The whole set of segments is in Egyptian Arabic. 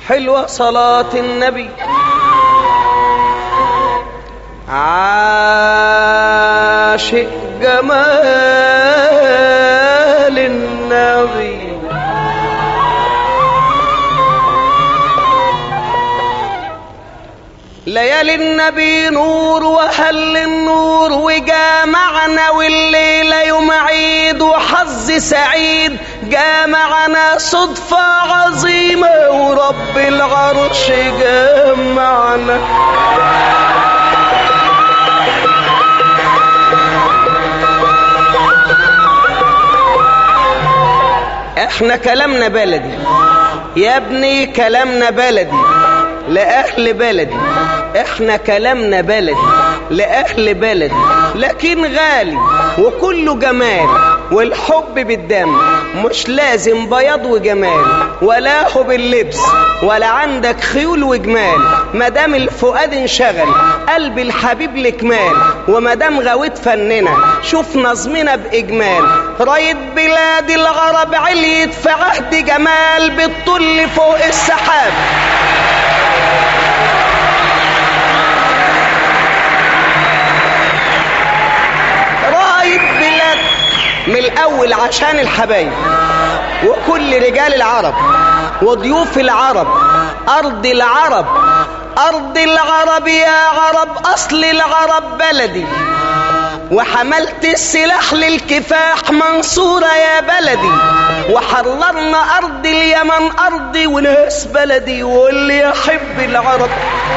حلوة صلاة النبي عاشق جمال النبي ليالي النبي نور وهل النور وجامعنا والليلة يوم عيد وحظ سعيد جامعنا صدفة عظيمة ورب العرش جمعنا احنا كلامنا بلدي يا ابني كلامنا بلدي لأهل بلدي احنا كلامنا بلدي لأهل بلدي لكن غالي وكله جمال والحب بالدم مش لازم بياض وجمال ولا هو باللبس ولا عندك خيول وجمال مدام الفؤاد انشغل قلب الحبيب لكمال ومدام غاوت فننا شوف نظمنا بإجمال راية بلاد العرب عليت في عهد جمال بالطل فوق السحاب راية بلاد من الأول عشان الحبايب وكل رجال العرب وضيوف العرب أرض العرب أرض العرب يا عرب أصل العرب بلدي وحملت السلاح للكفاح منصورة يا بلدي وحررنا أرض اليمن أرضي وناس بلدي واللي يحب العرب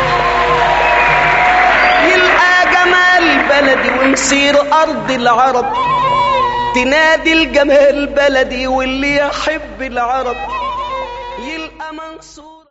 يلقى جمال بلدي ونسير أرض العرب تنادي الجمال بلدي واللي يحب العرب يلقى منصور